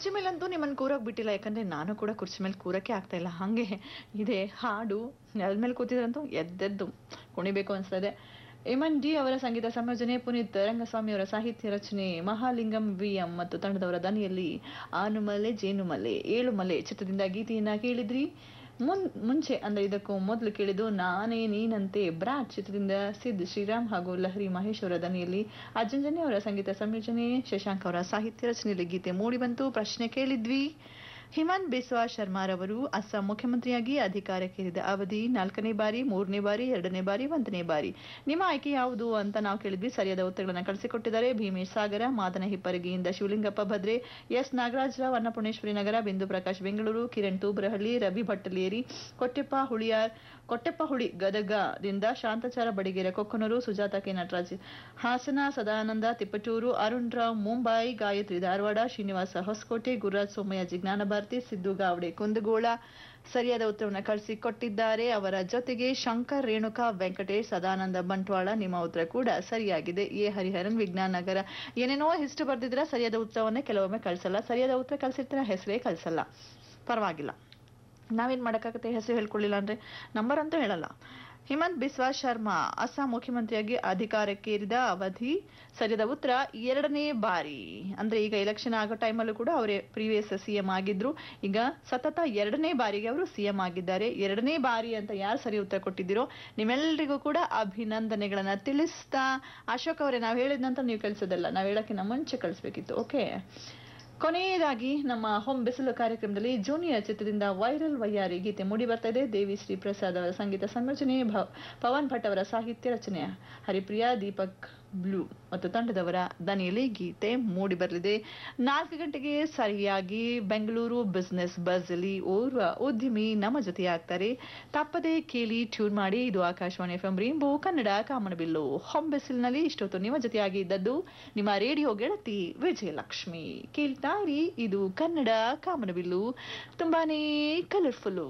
ಕುರ್ಚಿ ಮೇಲಂತೂ ನಿಮ್ಮನ್ನು ಕೂರೋಕ್ ಬಿಟ್ಟಿಲ್ಲ ಯಾಕಂದ್ರೆ ನಾನು ಕೂಡ ಕುರ್ಚಿ ಮೇಲೆ ಕೂರಕ್ಕೆ ಆಗ್ತಾ ಇಲ್ಲ ಹಾಗೆ ಇದೆ ಹಾಡು ನೆಲದ ಮೇಲೆ ಕೂತಿದ್ರಂತೂ ಎದ್ದೆದ್ದು ಕುಣಿಬೇಕು ಅನ್ಸ್ತದೆ ಇಮನ್ ಡಿ ಅವರ ಸಂಗೀತ ಸಂಯೋಜನೆ ಪುನೀತ್ ರಂಗಸ್ವಾಮಿ ಅವರ ಸಾಹಿತ್ಯ ರಚನೆ ಮಹಾಲಿಂಗಂ ವಿ ಎಂ ಮತ್ತು ತಂಡದವರ ದನಿಯಲ್ಲಿ ಆನುಮಲೆ ಜೇನುಮಲೆ ಏಳುಮಲೆ ಚಿತ್ರದಿಂದ ಗೀತೆಯನ್ನ ಕೇಳಿದ್ರಿ ಮುನ್ ಮುಂಚೆ ಅಂದ್ರೆ ಇದಕ್ಕೂ ಮೊದಲು ಕೇಳಿದ್ದು ನಾನೇ ನೀನಂತೆ ಬ್ರಾಟ್ ಚಿತ್ರದಿಂದ ಸಿದ್ ಶ್ರೀರಾಮ್ ಹಾಗೂ ಲಹರಿ ಮಹೇಶ್ ಅವರ ದನಿಯಲ್ಲಿ ಅಜ್ಜಂಜನೆ ಅವರ ಸಂಗೀತ ಸಂಯೋಜನೆ ಶಶಾಂಕ್ ಅವರ ಸಾಹಿತ್ಯ ರಚನೆಯಲ್ಲಿ ಗೀತೆ ಮೂಡಿ ಬಂತು ಪ್ರಶ್ನೆ ಕೇಳಿದ್ವಿ ಹಿಮಂತ್ ಬಿಸ್ವಾ ಶರ್ಮಾರವರು ಅಸ್ಸಾಂ ಮುಖ್ಯಮಂತ್ರಿಯಾಗಿ ಅಧಿಕಾರಕ್ಕೇರಿದ ಅವಧಿ ನಾಲ್ಕನೇ ಬಾರಿ ಮೂರನೇ ಬಾರಿ ಎರಡನೇ ಬಾರಿ ಒಂದನೇ ಬಾರಿ ನಿಮ್ಮ ಆಯ್ಕೆ ಯಾವುದು ಅಂತ ನಾವು ಕೇಳಿದ್ವಿ ಸರಿಯಾದ ಉತ್ತರಗಳನ್ನು ಕಳಿಸಿಕೊಟ್ಟಿದ್ದಾರೆ ಭೀಮೇಶ್ ಸಾಗರ ಮಾದನ ಹಿಪ್ಪರಗಿಯಿಂದ ಶಿವಲಿಂಗಪ್ಪ ಭದ್ರೆ ಎಸ್ ನಾಗರಾಜರಾವ್ ಅನ್ನಪೂರ್ಣೇಶ್ವರಿ ನಗರ ಬಿಂದು ಪ್ರಕಾಶ್ ಬೆಂಗಳೂರು ಕಿರಣ್ ತೂಬ್ರಹಳ್ಳಿ ರವಿ ಭಟ್ಟಲೇರಿ ಕೊಟ್ಟೆಪ್ಪ ಹುಳಿಯಾರ್ ಕೊಟ್ಟೆಪ್ಪ ಹುಳಿ ಗದಗದಿಂದ ಶಾಂತಚಾರ ಬಡಿಗೆರೆ ಕೊಕ್ಕನೂರು ಸುಜಾತ ಕೆ ನಟರಾಜ್ ಹಾಸನ ಸದಾನಂದ ತಿಪ್ಪಟೂರು ಅರುಣ್ ರಾವ್ ಮುಂಬೈ ಗಾಯತ್ರಿ ಧಾರವಾಡ ಶ್ರೀನಿವಾಸ ಹೊಸಕೋಟೆ ಗುರುರಾಜ್ ಸೋಮಯ್ಯ ಜ್ಞಾನ ಭಾರತಿ ಸಿದ್ದು ಗಾವಡೆ ಕುಂದಗೋಳ ಸರಿಯಾದ ಉತ್ತರವನ್ನು ಕಳಿಸಿ ಕೊಟ್ಟಿದ್ದಾರೆ ಅವರ ಜೊತೆಗೆ ಶಂಕರ್ ರೇಣುಕಾ ವೆಂಕಟೇಶ್ ಸದಾನಂದ ಬಂಟ್ವಾಳ ನಿಮ್ಮ ಉತ್ತರ ಕೂಡ ಸರಿಯಾಗಿದೆ ಎ ಹರಿಹರನ್ ವಿಜ್ಞಾನ ನಗರ ಏನೇನೋ ಹೆಸರು ಬರ್ದಿದ್ರ ಸರಿಯಾದ ಉತ್ತರವನ್ನೇ ಕೆಲವೊಮ್ಮೆ ಕಳಿಸಲ್ಲ ಸರಿಯಾದ ಉತ್ತರ ಕಳಿಸಿರ್ತೀರ ಹೆಸರೇ ಕಳಿಸಲ್ಲ ಪರವಾಗಿಲ್ಲ ನಾವೇನ್ ಮಾಡೋಕ್ಕಾಗತ್ತೆ ಹೆಸರು ಹೇಳ್ಕೊಳ್ಳಿಲ್ಲ ಅಂದ್ರೆ ನಂಬರ್ ಅಂತೂ ಹೇಳಲ್ಲ ಹಿಮಂತ್ ಬಿಸ್ವಾ ಶರ್ಮಾ ಅಸ್ಸಾಂ ಮುಖ್ಯಮಂತ್ರಿಯಾಗಿ ಅಧಿಕಾರಕ್ಕೇರಿದ ಅವಧಿ ಸರಿಯಾದ ಉತ್ತರ ಎರಡನೇ ಬಾರಿ ಅಂದ್ರೆ ಈಗ ಎಲೆಕ್ಷನ್ ಆಗೋ ಟೈಮಲ್ಲೂ ಕೂಡ ಅವರೇ ಪ್ರೀವಿಯಸ್ ಸಿಎಂ ಆಗಿದ್ರು ಈಗ ಸತತ ಎರಡನೇ ಬಾರಿಗೆ ಅವರು ಸಿಎಂ ಆಗಿದ್ದಾರೆ ಎರಡನೇ ಬಾರಿ ಅಂತ ಯಾರು ಸರಿ ಉತ್ತರ ಕೊಟ್ಟಿದ್ದೀರೋ ನಿಮ್ಮೆಲ್ಲರಿಗೂ ಕೂಡ ಅಭಿನಂದನೆಗಳನ್ನ ತಿಳಿಸ್ತಾ ಅಶೋಕ್ ಅವರೇ ನಾವು ಹೇಳಿದ್ನಂತ ನೀವು ಕಳಿಸೋದಲ್ಲ ನಾವು ಹೇಳಕ್ಕಿಂತ ಮುಂಚೆ ಕಳಿಸ್ಬೇಕಿತ್ತು ಓಕೆ ಕೊನೆಯದಾಗಿ ನಮ್ಮ ಹೊಂ ಬಿಸಿಲು ಕಾರ್ಯಕ್ರಮದಲ್ಲಿ ಜೂನಿಯರ್ ಚಿತ್ರದಿಂದ ವೈರಲ್ ವಯ್ಯಾರಿ ಗೀತೆ ಮೂಡಿ ಬರ್ತಾ ಇದೆ ದೇವಿ ಶ್ರೀ ಪ್ರಸಾದ್ ಅವರ ಸಂಗೀತ ಸಂಯೋಜನೆ ಭ- ಪವನ್ ಭಟ್ ಅವರ ಸಾಹಿತ್ಯ ರಚನೆ ಹರಿಪ್ರಿಯಾ ದೀಪಕ್ ಬ್ಲೂ ಮತ್ತು ತಂಡದವರ ದನಿಯಲ್ಲಿ ಗೀತೆ ಮೂಡಿ ಬರಲಿದೆ ನಾಲ್ಕು ಗಂಟೆಗೆ ಸರಿಯಾಗಿ ಬೆಂಗಳೂರು ಬಿಸ್ನೆಸ್ ಬಸ್ ಅಲ್ಲಿ ಓರ್ವ ಉದ್ಯಮಿ ನಮ್ಮ ಜೊತೆಯಾಗ್ತಾರೆ ತಪ್ಪದೆ ಕೇಳಿ ಟ್ಯೂನ್ ಮಾಡಿ ಇದು Akashvani F M rainbow Kannada ಕಾಮನಬಿಲ್ಲು ಹೊಂಬೆಸಿಲ್ನಲ್ಲಿ ಇಷ್ಟೊತ್ತು ನಿಮ್ಮ ಜೊತೆಯಾಗಿ ಇದ್ದದ್ದು ನಿಮ್ಮ ರೇಡಿಯೋ ಗೆಳತಿ ವಿಜಯಲಕ್ಷ್ಮಿ ಕೇಳ್ತಾ ಇರಿ ಇದು ಕನ್ನಡ ಕಾಮನಬಿಲ್ಲು ತುಂಬಾನೇ ಕಲರ್ಫುಲ್ಲು